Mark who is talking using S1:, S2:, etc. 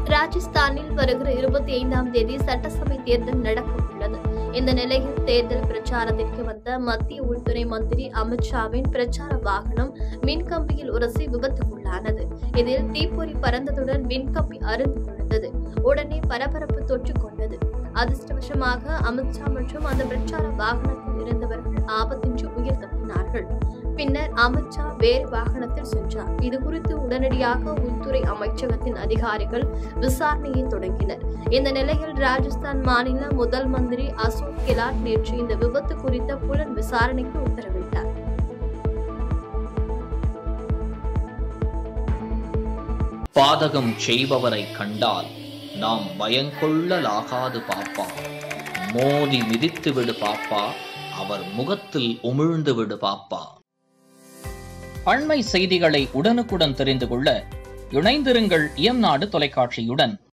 S1: ராஜஸ்தானில் வருகிற இருபத்தி ஐந்தாம் தேதி சட்டசபை தேர்தல் நடக்க உள்ளது இந்த நிலையில் தேர்தல் பிரச்சாரத்திற்கு வந்த மத்திய உள்துறை மந்திரி அமித்ஷாவின் பிரச்சார வாகனம் மின்கம்பியில் உரசி விபத்துக்குள்ளானது இதில் தீப்பொறி பறந்ததுடன் மின்கம்பி அருந்து விழுந்தது உடனே பரபரப்பு தொற்றிக் கொண்டது அதிர்ஷ்டவசமாக அமித்ஷா மற்றும் அந்த பிரச்சார வாகனத்தில் இருந்தவர்கள் ஆபத்தின்றி உயிர் தப்பினார்கள் பின்னர் அமித்ஷா வேறு வாகனத்தில் சென்றார் இது குறித்து உடனடியாக உள்துறை அமைச்சகத்தின் அதிகாரிகள் விசாரணையை தொடங்கினர் இந்த நிலையில் ராஜஸ்தான் மாநில முதல் மந்திரி அசோக் கெலாட் நேற்று இந்த விபத்து குறித்த புலன் விசாரணைக்கு உத்தரவிட்டார்
S2: பாதகம் செய்பவரை கண்டால் நாம் பயங்கொள்ளலாகாது பாப்பா மோதி மிதித்து விடு பாப்பா அவர் முகத்தில் உமிழ்ந்து விடு பாப்பா அண்மை செய்திகளை உடனுக்குடன் தெரிந்து கொள்ள இணைந்திருங்கள் இயம்நாடு தொலைக்காட்சியுடன்